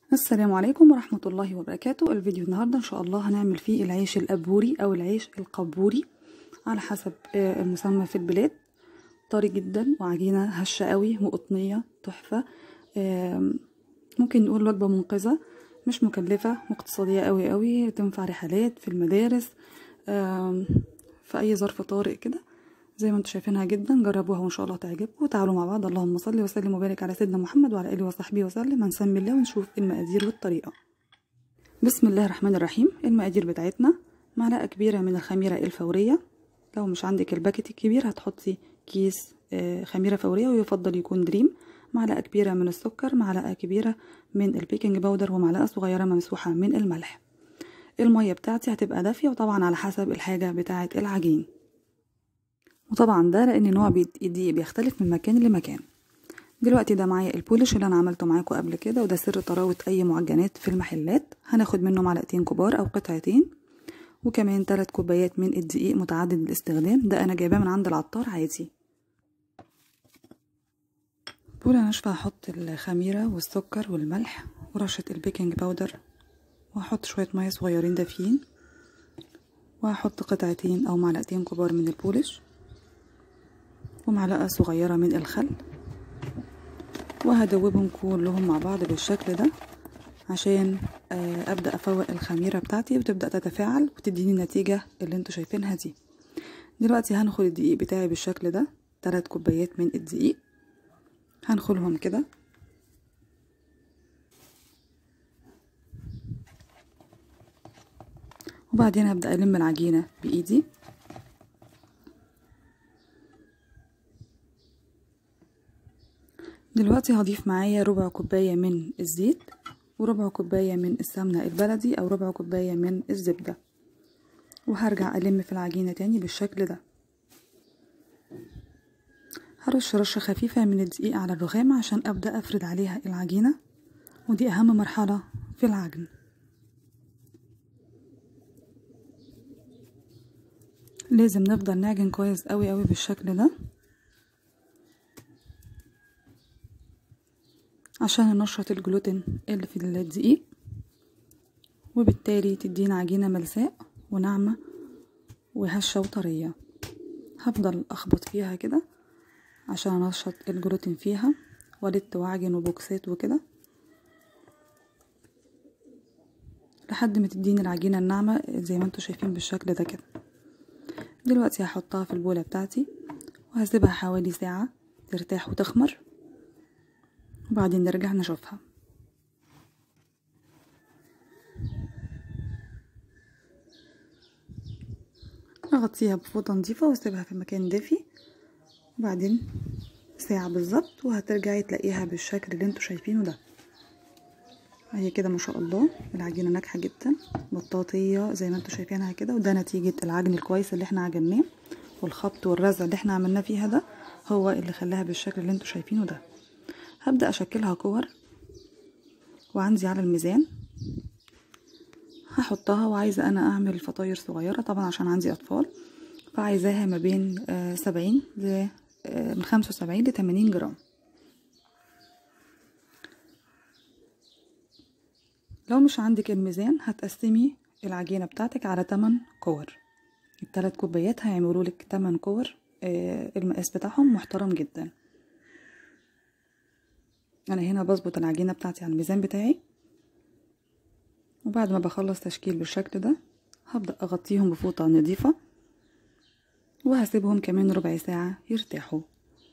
السلام عليكم ورحمة الله وبركاته الفيديو النهاردة ان شاء الله هنعمل فيه العيش الأبوري او العيش القبوري على حسب آه، المسمى في البلاد طري جدا وعجينة هشة قوي وقطنية تحفة آم، ممكن نقول وجبة منقذة مش مكلفة واقتصادية قوي قوي تنفع رحلات في المدارس آم، في أي ظرف طارئ كده زي ما انتم شايفينها جدا جربوها وان شاء الله تعجبكم تعالوا مع بعض اللهم صل وسلم وبارك على سيدنا محمد وعلى اله وصحبه وسلم هنسمي الله ونشوف المقادير والطريقه بسم الله الرحمن الرحيم المقادير بتاعتنا معلقه كبيره من الخميره الفوريه لو مش عندك الباكت الكبير هتحطي كيس آه، خميره فوريه ويفضل يكون دريم معلقه كبيره من السكر معلقه كبيره من البيكنج باودر ومعلقه صغيره ممسوحه من الملح الميه بتاعتي هتبقى دافيه وطبعا على حسب الحاجه بتاعه العجين وطبعا ده لان نوع الدقيق بيختلف من مكان لمكان دلوقتي ده معايا البولش اللي انا عملته معاكم قبل كده وده سر طراوة اي معجنات في المحلات هناخد منه معلقتين كبار او قطعتين وكمان 3 كوبايات من الدقيق متعدد الاستخدام ده انا جايباه من عند العطار عادي بولة ناشفة هحط الخميرة والسكر والملح ورشة البيكنج باودر وهحط شوية مية صغيرين دافيين وهحط قطعتين او معلقتين كبار من البولش ومعلقة صغيرة من الخل وهدوبهم كلهم مع بعض بالشكل ده عشان أبدأ أفوق الخميرة بتاعتي وتبدأ تتفاعل وتديني النتيجة اللي انتوا شايفينها دي دلوقتي هنخل الدقيق بتاعي بالشكل ده تلات كوبايات من الدقيق هنخلهم كده وبعدين هبدأ ألم العجينة بإيدي دلوقتي هضيف معايا ربع كوباية من الزيت وربع كوباية من السمنة البلدي أو ربع كوباية من الزبدة وهرجع ألم في العجينة تاني بالشكل ده هرش رشة خفيفة من الدقيق على الرخام عشان أبدأ أفرد عليها العجينة ودي أهم مرحلة في العجن لازم نفضل نعجن كويس قوي قوي بالشكل ده عشان ننشط الجلوتين اللي في الدقيق وبالتالي تدينا عجينة ملساء وناعمة وهشة وطرية هفضل أخبط فيها كده عشان أنشط الجلوتين فيها ولت وعجن وبوكسات وكده لحد ما تديني العجينة الناعمة زي ما انتوا شايفين بالشكل ده كده دلوقتي هحطها في البولة بتاعتي وهسيبها حوالي ساعة ترتاح وتخمر وبعدين نرجع نشوفها اغطيها بفوطة نظيفة واسيبها في مكان دافي وبعدين ساعة بالظبط وهترجعي تلاقيها بالشكل اللي انتوا شايفينه ده هي كده ما شاء الله العجينة ناجحة جدا بطاطية زي ما انتوا شايفينها كده وده نتيجة العجن الكويس اللي احنا عجناه والخبط والرزع اللي احنا عملناه فيها ده هو اللي خلاها بالشكل اللي انتوا شايفينه ده هبدأ أشكلها كور وعندي على الميزان هحطها وعايزة أنا أعمل فطاير صغيرة طبعا عشان عندي أطفال فعايزاها ما بين سبعين ل من خمسة وسبعين لتمانين جرام لو مش عندك الميزان هتقسمي العجينة بتاعتك على تمن كور التلات كوبايات هيعملوا لك تمن كور المقاس بتاعهم محترم جدا انا هنا بظبط العجينه بتاعتي على الميزان بتاعي وبعد ما بخلص تشكيل بالشكل ده هبدا اغطيهم بفوطه نظيفه وهسيبهم كمان ربع ساعه يرتاحوا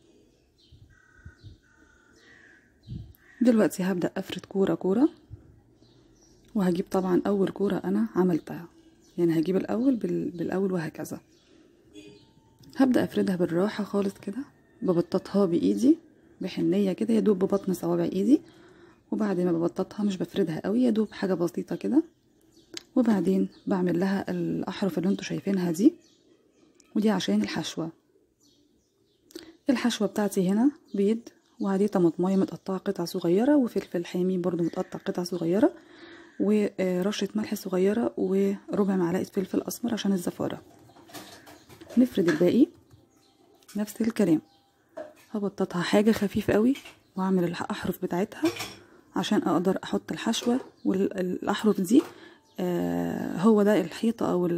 دلوقتي هبدا افرد كوره كوره وهجيب طبعا اول كوره انا عملتها يعني هجيب الاول بالاول وهكذا هبدا افردها بالراحه خالص كده ببططها بايدي بحنية كده يا دوب ببطن صوابع ايدي وبعد ما ببططها مش بفردها قوي يا دوب حاجة بسيطة كده وبعدين بعمل لها الأحرف اللي انتوا شايفينها دي ودي عشان الحشوة الحشوة بتاعتي هنا بيض وعليه طماطماية متقطعة قطع صغيرة وفلفل حامي برضو متقطع قطع صغيرة ورشة ملح صغيرة وربع معلقة فلفل أسمر عشان الزفارة نفرد الباقي نفس الكلام هبططها حاجة خفيفة قوي واعمل الأحرف بتاعتها عشان اقدر احط الحشوة والاحرف دي آه هو ده الحيطة او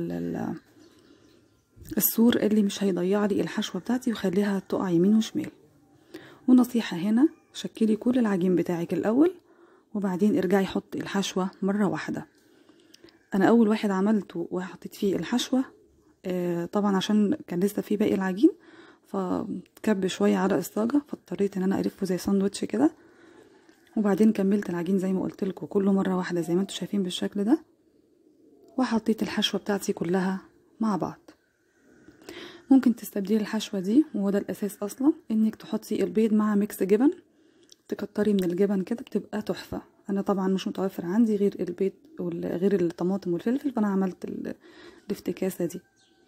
السور اللي مش هيضيع لي الحشوة بتاعتي ويخليها تقع يمين وشمال ونصيحة هنا شكلي كل العجين بتاعك الاول وبعدين ارجعي حطي الحشوة مرة واحدة انا اول واحد عملته وحطيت فيه الحشوة آه طبعا عشان كان لسه فيه باقي العجين فكب شوية على الصاجة فاضطريت ان انا الفه زي ساندوتش كده وبعدين كملت العجين زي ما قلت لكم كله مرة واحدة زي ما انتم شايفين بالشكل ده وحطيت الحشوة بتاعتي كلها مع بعض ممكن تستبدلي الحشوة دي وهو ده الأساس أصلا إنك تحطي البيض مع ميكس جبن تكتري من الجبن كده بتبقى تحفة أنا طبعا مش متوفر عندي غير البيض غير الطماطم والفلفل فأنا عملت الافتكاسة دي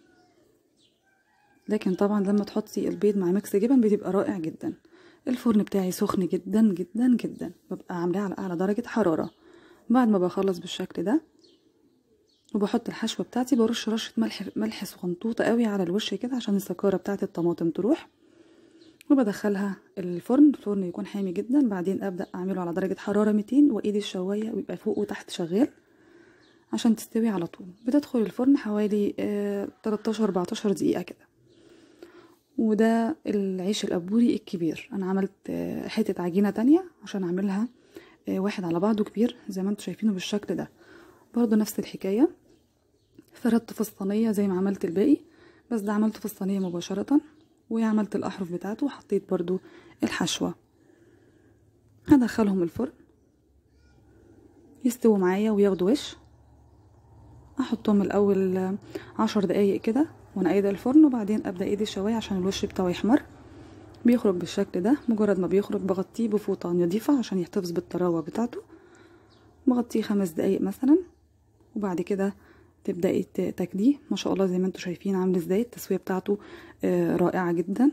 لكن طبعا لما تحطي البيض مع ميكس جبن بتبقى رائع جدا الفرن بتاعي سخن جدا جدا جدا ببقى عاملاه على أعلى درجة حرارة بعد ما بخلص بالشكل ده وبحط الحشوة بتاعتي برش رشة ملح ملح صغنطوطة قوي على الوش كده عشان السكارة بتاعت الطماطم تروح وبدخلها الفرن الفرن يكون حامي جدا بعدين ابدا اعمله على درجه حراره 200 وايدي الشوايه ويبقى فوق وتحت شغال عشان تستوي على طول بتدخل الفرن حوالي آه 13 14 دقيقه كده وده العيش الابوري الكبير انا عملت آه حته عجينه تانية عشان اعملها آه واحد على بعضه كبير زي ما انتم شايفينه بالشكل ده برضو نفس الحكايه فردته في الصينيه زي ما عملت الباقي بس ده عملته في الصينيه مباشره وعملت الأحرف بتاعته وحطيت برضو الحشوة هدخلهم الفرن يستووا معايا وياخدوا وش احطهم الاول عشر دقايق كده وانا قايده الفرن وبعدين ابدا ايدي الشوايه عشان الوش بتاعه يحمر بيخرج بالشكل ده مجرد ما بيخرج بغطيه بفوطه نضيفه عشان يحتفظ بالطراوه بتاعته بغطيه خمس دقايق مثلا وبعد كده تبداي تاكليه ما شاء الله زي ما انتم شايفين عامل ازاي التسويه بتاعته آه رائعه جدا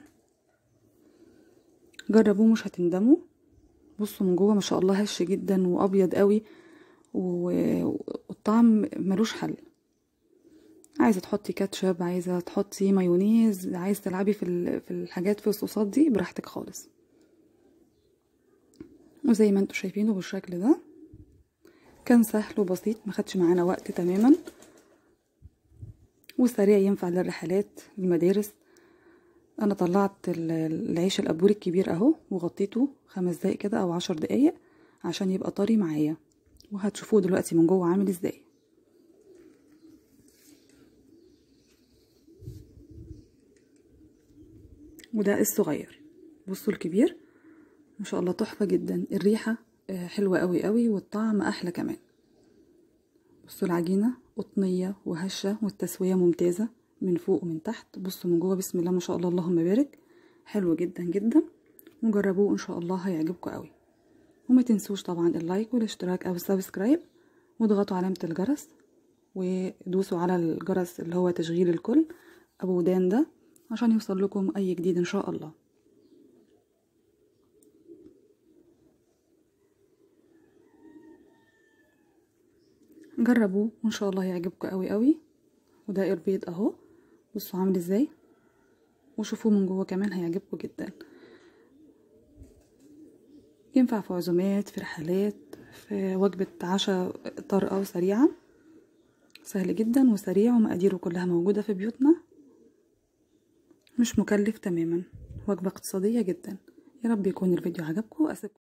جربوه مش هتندموا بصوا من جوه ما شاء الله هش جدا وابيض قوي والطعم ملوش حل عايزه تحطي كاتشب عايزه تحطي مايونيز عايزه تلعبي في في الحاجات في الصوصات دي براحتك خالص وزي ما انتم شايفينه بالشكل ده كان سهل وبسيط ما خدش معانا وقت تماما وسريع ينفع للرحلات المدارس انا طلعت العيش الابوري الكبير اهو وغطيته خمس دقايق كده او عشر دقايق عشان يبقى طري معايا وهتشوفوه دلوقتي من جوه عامل ازاي وده الصغير بصوا الكبير ما شاء الله تحفه جدا الريحه حلوه قوي قوي والطعم احلى كمان بصوا العجينه قطنيه وهشه والتسويه ممتازه من فوق ومن تحت بصوا من جوه بسم الله ما شاء الله اللهم بارك حلو جدا جدا وجربوه ان شاء الله هيعجبكم قوي وما تنسوش طبعا اللايك والاشتراك او السبسكرايب واضغطوا علامه الجرس ودوسوا على الجرس اللي هو تشغيل الكل ابو ودان ده عشان يوصل لكم اي جديد ان شاء الله جربوه وان شاء الله هيعجبكم قوي قوي وده البيض اهو بصوا عامل ازاي وشوفوه من جوه كمان هيعجبكم جدا ينفع في عزومات في رحلات في وجبة عشاء طارئة وسريعة سهل جدا وسريع ومقاديره كلها موجودة في بيوتنا مش مكلف تماما وجبة اقتصادية جدا يا رب يكون الفيديو عجبكم أسيبكم